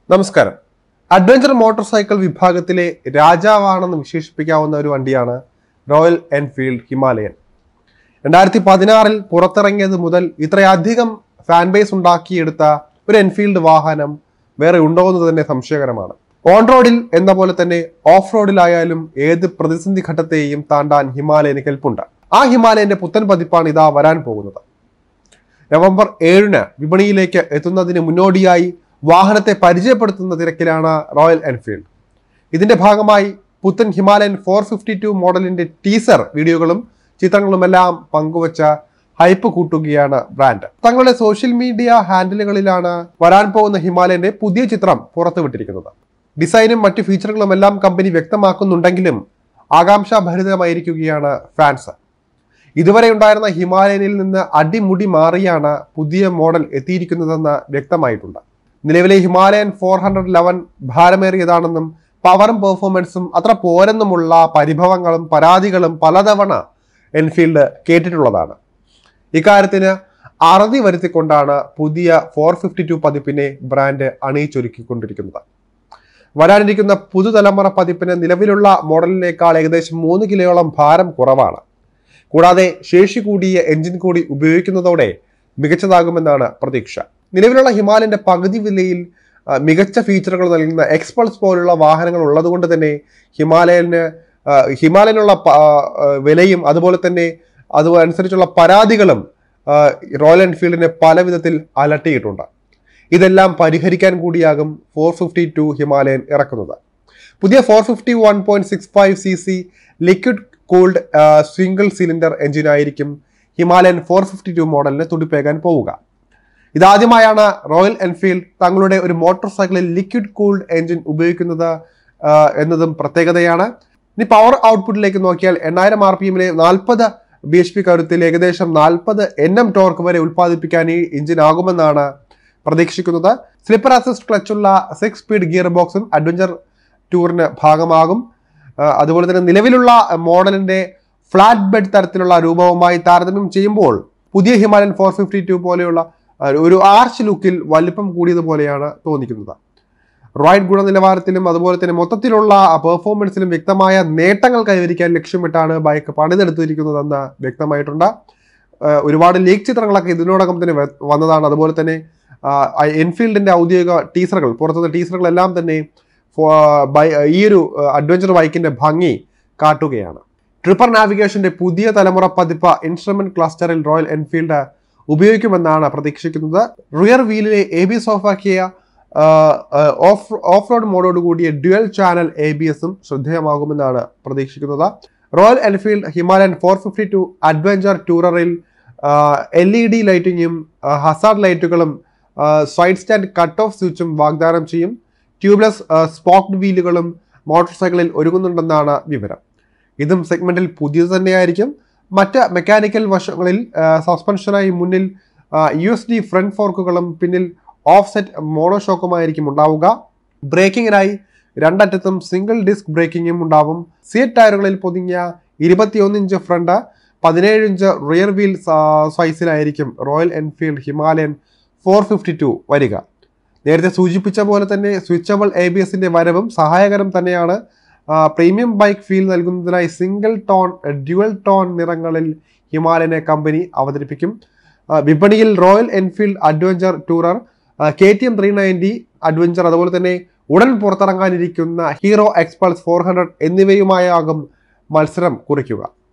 നമസ്കാരം adventure motor cycle വിഭാഗത്തിലെ രാജാവാണെന്ന് വിശേഷിപ്പിക്കാവുന്ന ഒരു വണ്ടിയാണ് റോയൽ എൻഫീൽഡ് ഹിമാലയൻ രണ്ടായിരത്തി പതിനാറിൽ പുറത്തിറങ്ങിയത് മുതൽ ഇത്രയധികം ഫാൻ ബേസ് ഉണ്ടാക്കിയെടുത്ത ഒരു എൻഫീൽഡ് വാഹനം വേറെ ഉണ്ടോ എന്ന് തന്നെ സംശയകരമാണ് ഓൺ റോഡിൽ എന്ന പോലെ തന്നെ ഓഫ് റോഡിലായാലും ഏത് പ്രതിസന്ധി ഘട്ടത്തെയും താണ്ടാൻ ഹിമാലയന് കെൽപ്പുണ്ട് ആ ഹിമാലയന്റെ പുത്തൻ പതിപ്പാണ് ഇതാ വരാൻ പോകുന്നത് നവംബർ ഏഴിന് വിപണിയിലേക്ക് എത്തുന്നതിന് മുന്നോടിയായി വാഹനത്തെ പരിചയപ്പെടുത്തുന്ന തിരക്കിലാണ് റോയൽ എൻഫീൽഡ് ഇതിന്റെ ഭാഗമായി പുത്തൻ ഹിമാലയൻ ഫോർ ഫിഫ്റ്റി ടു മോഡലിന്റെ ടീസർ വീഡിയോകളും ചിത്രങ്ങളുമെല്ലാം പങ്കുവച്ച ഹൈപ്പ് കൂട്ടുകയാണ് ബ്രാൻഡ് തങ്ങളുടെ സോഷ്യൽ മീഡിയ ഹാൻഡിലുകളിലാണ് വരാൻ പോകുന്ന ഹിമാലയന്റെ പുതിയ ചിത്രം പുറത്തുവിട്ടിരിക്കുന്നത് ഡിസൈനും മറ്റു ഫീച്ചറുകളും എല്ലാം കമ്പനി വ്യക്തമാക്കുന്നുണ്ടെങ്കിലും ആകാംക്ഷാഭരിതമായിരിക്കുകയാണ് ഫാൻസ് ഇതുവരെ ഉണ്ടായിരുന്ന ഹിമാലയനിൽ നിന്ന് അടിമുടി മാറിയാണ് പുതിയ മോഡൽ എത്തിയിരിക്കുന്നതെന്ന് വ്യക്തമായിട്ടുണ്ട് നിലവിലെ ഹിമാലയൻ ഫോർ ഹൺഡ്രഡ് ലെവൻ ഭാരമേറിയതാണെന്നും പവറും പെർഫോമൻസും അത്ര പോരെന്നുമുള്ള പരിഭവങ്ങളും പരാതികളും പലതവണ എൻഫീൽഡ് കേട്ടിട്ടുള്ളതാണ് ഇക്കാര്യത്തിന് അറുതി വരുത്തിക്കൊണ്ടാണ് പുതിയ ഫോർ ഫിഫ്റ്റി ടു പതിപ്പിനെ ബ്രാൻഡ് അണിയിച്ചൊരുക്കിക്കൊണ്ടിരിക്കുന്നത് വരാനിരിക്കുന്ന പുതുതലമുറ പതിപ്പിന് നിലവിലുള്ള മോഡലിനേക്കാൾ ഏകദേശം മൂന്ന് കിലോയോളം ഭാരം കുറവാണ് കൂടാതെ ശേഷി കൂടിയ എഞ്ചിൻ കൂടി ഉപയോഗിക്കുന്നതോടെ മികച്ചതാകുമെന്നാണ് പ്രതീക്ഷ നിലവിലുള്ള ഹിമാലയന്റെ പകുതി വിലയിൽ ആ, മികച്ച ഫീച്ചറുകൾ നൽകുന്ന എക്സ്പൾസ് പോലുള്ള വാഹനങ്ങൾ ഉള്ളതുകൊണ്ട് തന്നെ ഹിമാലയന് ആ, ഹിമാലയനുള്ള പ- ആ, ആ, വിലയും അതുപോലെ തന്നെ അത് അനുസരിച്ചുള്ള പരാതികളും ആ, റോയൽ എൻഫീൽഡിനെ പല വിധത്തിൽ അലട്ടിയിട്ടുണ്ട് ഇതെല്ലാം പരിഹരിക്കാൻ കൂടിയാകും ഫോർ ഫിഫ്റ്റി ടു ഹിമാലയൻ ഇറക്കുന്നത് പുതിയ four fifty one point six five C C liquid cooled single cylinder എഞ്ചിനായിരിക്കും ഹിമാലയൻ ഫോർ ഫിഫ്റ്റി ടു മോഡലിന് തുടിപ്പേകാൻ പോവുക ഇതാദ്യമായാണ് റോയൽ എൻഫീൽഡ് തങ്ങളുടെ ഒരു മോട്ടോർ സൈക്കിളിൽ ലിക്വിഡ് കൂൾഡ് എഞ്ചിൻ ഉപയോഗിക്കുന്നത് ആ, എന്നതും പ്രത്യേകതയാണ് ഇനി പവർ ഔട്ട്പുട്ടിലേക്ക് നോക്കിയാൽ എണ്ണായിരം ആർ പി എമ്മിലെ നാൽപ്പത് ബി എച്ച് പി കരുത്തിൽ ഏകദേശം നാൽപ്പത് എൻ എം ടോർക്ക് വരെ ഉൽപ്പാദിപ്പിക്കാൻ ഈ എഞ്ചിൻ ആകുമെന്നാണ് പ്രതീക്ഷിക്കുന്നത് സ്ലിപ്പർ അസിസ്റ്റ് ക്ലച്ചുള്ള സിക്സ് സ്പീഡ് ഗിയർ ബോക്സും അഡ്വഞ്ചർ ടൂറിന് ഭാഗമാകും ആ, അതുപോലെ തന്നെ നിലവിലുള്ള മോഡലിന്റെ ഫ്ലാറ്റ് ബെഡ് തരത്തിലുള്ള രൂപവുമായി താരതമ്യം ചെയ്യുമ്പോൾ പുതിയ ഹിമാലയൻ ഫോർ ഫിഫ്റ്റി ടു പോലെയുള്ള ആ, ഒരു ആർച്ച് ലുക്കിൽ വലിപ്പം കൂടിയതുപോലെയാണ് തോന്നിക്കുന്നത് റൈഡ് ഗുണനിലവാരത്തിലും അതുപോലെ തന്നെ മൊത്തത്തിലുള്ള പെർഫോമൻസിലും വ്യക്തമായ നേട്ടങ്ങൾ കൈവരിക്കാൻ ലക്ഷ്യമിട്ടാണ് ബൈക്ക് പണിതെടുത്തിരിക്കുന്നതെന്ന് വ്യക്തമായിട്ടുണ്ട് ആ, ഒരുപാട് ലീഗ് ചിത്രങ്ങളൊക്കെ ഇതിനോടകം തന്നെ വ- വന്നതാണ് അതുപോലെ തന്നെ ആ, എൻഫീൽഡിന്റെ ഔദ്യോഗിക ടീസറുകൾ പുറത്തുനിന്ന ടീസറുകളെല്ലാം തന്നെ ഫോ- ബൈ- ഈ ഒരു അഡ്വഞ്ചർ ബൈക്കിന്റെ ഭംഗി കാട്ടുകയാണ് ട്രിപ്പർ നാവിഗേഷന്റെ പുതിയ തലമുറ പതിപ്പ് ഇൻസ്ട്രുമെന്റ് ക്ലസ്റ്ററിൽ റോയൽ എൻഫീൽഡ് ഉപയോഗിക്കുമെന്നാണ് പ്രതീക്ഷിക്കുന്നത് റിയർ വീലിലെ എ ബി എസ് ഓഫാക്കിയ ഓഫ് ഓഫ് റോഡ് മോഡോട് കൂടിയ ഡ്യുവൽ ചാനൽ എ ബി എസും ശ്രദ്ധേയമാകുമെന്നാണ് പ്രതീക്ഷിക്കുന്നത് Royal Enfield Himalayan four fifty two adventure ടൂററിൽ എൽ ഇ ഡി ലൈറ്റിങ്ങും ഹസാർഡ് ലൈറ്റുകളും സൈഡ് സ്റ്റാൻഡ് കട്ട് ഓഫ് സ്വിച്ചും വാഗ്ദാനം ചെയ്യും ട്യൂബ്ലെസ് സ്പോക്ഡ് വീലുകളും മോട്ടോർ സൈക്കിളിൽ ഒരുങ്ങുന്നുണ്ടെന്നാണ് വിവരം ഇതും സെഗ്മെന്റിൽ പുതിയത് തന്നെയായിരിക്കും മറ്റ് മെക്കാനിക്കൽ വശങ്ങളിൽ സസ്പെൻഷനായി മുന്നിൽ യു എസ് ഡി ഫ്രണ്ട് ഫോർക്കുകളും പിന്നിൽ ഓഫ് സെറ്റ് മോണോഷോക്കുമായിരിക്കും ഉണ്ടാവുക ബ്രേക്കിങ്ങിനായി രണ്ടറ്റത്തും സിംഗിൾ ഡിസ്ക് ബ്രേക്കിങ്ങും ഉണ്ടാവും സീറ്റ് ടയറുകളിൽ പൊതിഞ്ഞ ഇരുപത്തിയൊന്ന് ഇഞ്ച് ഫ്രണ്ട് പതിനേഴ് ഇഞ്ച് റിയർ വീൽ സൈസിലായിരിക്കും Royal Enfield Himalayan four fifty two വരിക നേരത്തെ സൂചിപ്പിച്ച പോലെ തന്നെ സ്വിച്ചബിൾ എ ബി എസിന്റെ വരവും സഹായകരം തന്നെയാണ് ആ, പ്രീമിയം ബൈക്ക് ഫീൽ നൽകുന്നതിനായി സിംഗിൾ ടോൺ ഡ്യുവൽ ടോൺ നിറങ്ങളിൽ ഹിമാലയനെ കമ്പനി അവതരിപ്പിക്കും ആ, വിപണിയിൽ Royal Enfield adventure tourer K T M three ninety adventure അതുപോലെ തന്നെ ഉടൻ പുറത്തിറങ്ങാനിരിക്കുന്ന ഹീറോ എക്സ്പൾസ് ഫോർ ഹൺഡ്രഡ് എന്നിവയുമായാകും മത്സരം കുറിക്കുക